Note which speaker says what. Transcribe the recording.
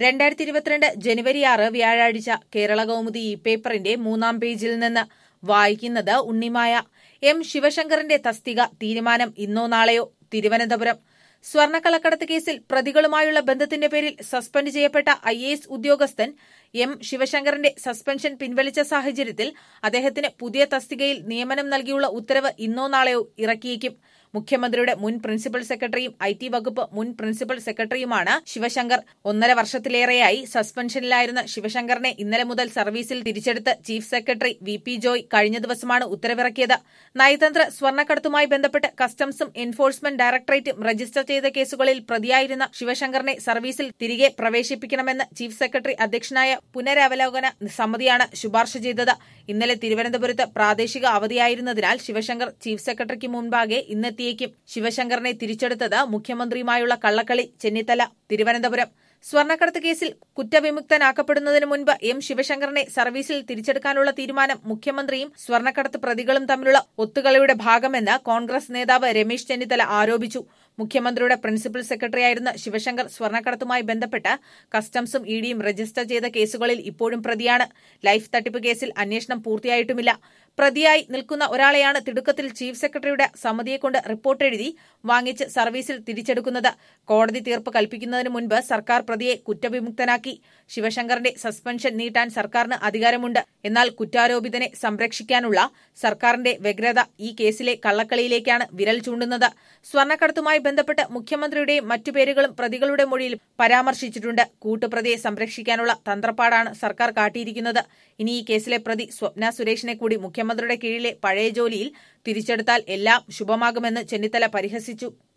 Speaker 1: രണ്ടായിരത്തി ഇരുപത്തിരണ്ട് ജനുവരി ആറ് വ്യാഴാഴ്ച കേരള കൗമുദി ഈ പേപ്പറിന്റെ മൂന്നാം പേജിൽ നിന്ന് വായിക്കുന്നത് ഉണ്ണിമായ എം ശിവശങ്കറിന്റെ തസ്തിക തീരുമാനം ഇന്നോ നാളെയോ തിരുവനന്തപുരം സ്വർണ്ണക്കള്ളക്കടത്ത് കേസിൽ പ്രതികളുമായുള്ള ബന്ധത്തിന്റെ പേരിൽ സസ്പെൻഡ് ചെയ്യപ്പെട്ട ഐ ഉദ്യോഗസ്ഥൻ എം ശിവശങ്കറിന്റെ സസ്പെൻഷൻ പിൻവലിച്ച സാഹചര്യത്തിൽ അദ്ദേഹത്തിന് പുതിയ തസ്തികയിൽ നിയമനം നൽകിയുള്ള ഉത്തരവ് ഇന്നോ നാളെയോ ഇറക്കിയേക്കും മുഖ്യമന്ത്രിയുടെ മുൻ പ്രിൻസിപ്പൽ സെക്രട്ടറിയും ഐ ടി വകുപ്പ് മുൻ പ്രിൻസിപ്പൽ സെക്രട്ടറിയുമാണ് ശിവശങ്കർ ഒന്നര വർഷത്തിലേറെയായി സസ്പെൻഷനിലായിരുന്ന ശിവശങ്കറിനെ ഇന്നലെ മുതൽ സർവീസിൽ തിരിച്ചെടുത്ത് chief secretary V P Joy കഴിഞ്ഞ ദിവസമാണ് ഉത്തരവിറക്കിയത് നയതന്ത്ര സ്വർണ്ണക്കടത്തുമായി ബന്ധപ്പെട്ട് കസ്റ്റംസും എൻഫോഴ്സ്മെന്റ് ഡയറക്ടറേറ്റും രജിസ്റ്റർ ചെയ്ത കേസുകളിൽ പ്രതിയായിരുന്ന ശിവശങ്കറിനെ സർവീസിൽ തിരികെ പ്രവേശിപ്പിക്കണമെന്ന് ചീഫ് സെക്രട്ടറി അധ്യക്ഷനായ പുനരവലോകന സമിതിയാണ് ശുപാർശ ചെയ്തത് ഇന്നലെ തിരുവനന്തപുരത്ത് പ്രാദേശിക അവധിയായിരുന്നതിനാൽ ശിവശങ്കർ ചീഫ് സെക്രട്ടറിക്ക് മുൻപാകെ ഇന്നെത്തിയേക്കും ശിവശങ്കറിനെ തിരിച്ചെടുത്തത് മുഖ്യമന്ത്രിയുമായുള്ള കള്ളക്കളി ചെന്നിത്തല തിരുവനന്തപുരം സ്വർണ്ണക്കടത്ത് കേസിൽ കുറ്റവിമുക്തനാക്കപ്പെടുന്നതിന് മുൻപ് എം ശിവശങ്കറിനെ സർവീസിൽ തിരിച്ചെടുക്കാനുള്ള തീരുമാനം മുഖ്യമന്ത്രിയും സ്വർണ്ണക്കടത്ത് പ്രതികളും തമ്മിലുള്ള ഒത്തുകളിയുടെ ഭാഗമെന്ന് കോൺഗ്രസ് നേതാവ് രമേശ് ചെന്നിത്തല ആരോപിച്ചു മുഖ്യമന്ത്രിയുടെ പ്രിൻസിപ്പൽ സെക്രട്ടറിയായിരുന്ന ശിവശങ്കർ സ്വർണ്ണക്കടത്തുമായി ബന്ധപ്പെട്ട് കസ്റ്റംസും ഇഡിയും രജിസ്റ്റർ ചെയ്ത കേസുകളിൽ ഇപ്പോഴും പ്രതിയാണ് ലൈഫ് തട്ടിപ്പ് കേസിൽ അന്വേഷണം പൂർത്തിയായിട്ടുമില്ല പ്രതിയായി നിൽക്കുന്ന ഒരാളെയാണ് തിടുക്കത്തിൽ ചീഫ് സെക്രട്ടറിയുടെ സമിതിയെക്കൊണ്ട് റിപ്പോർട്ട് എഴുതി വാങ്ങിച്ച് സർവീസിൽ തിരിച്ചെടുക്കുന്നത് കോടതി തീർപ്പ് കൽപ്പിക്കുന്നതിന് മുൻപ് സർക്കാർ പ്രതിയെ കുറ്റവിമുക്തനാക്കി ശിവശങ്കറിന്റെ സസ്പെൻഷൻ നീട്ടാൻ സർക്കാരിന് അധികാരമുണ്ട് എന്നാൽ കുറ്റാരോപിതനെ സംരക്ഷിക്കാനുള്ള സർക്കാരിന്റെ വ്യഗ്രത ഈ കേസിലെ കള്ളക്കളിയിലേക്കാണ് വിരൽ ചൂണ്ടുന്നത് സ്വർണ്ണക്കടത്തുമായി ബന്ധപ്പെട്ട് മുഖ്യമന്ത്രിയുടെയും മറ്റു പേരുകളും പ്രതികളുടെ മൊഴിയിൽ പരാമർശിച്ചിട്ടുണ്ട് കൂട്ടുപ്രതിയെ സംരക്ഷിക്കാനുള്ള തന്ത്രപ്പാടാണ് സർക്കാർ കാട്ടിയിരിക്കുന്നത് ഇനി ഈ കേസിലെ പ്രതി സ്വപ്ന സുരേഷിനെ കൂടി മുഖ്യമന്ത്രിയുടെ കീഴിലെ പഴയ ജോലിയിൽ തിരിച്ചെടുത്താൽ എല്ലാം ശുഭമാകുമെന്ന് ചെന്നിത്തല പരിഹസിച്ചു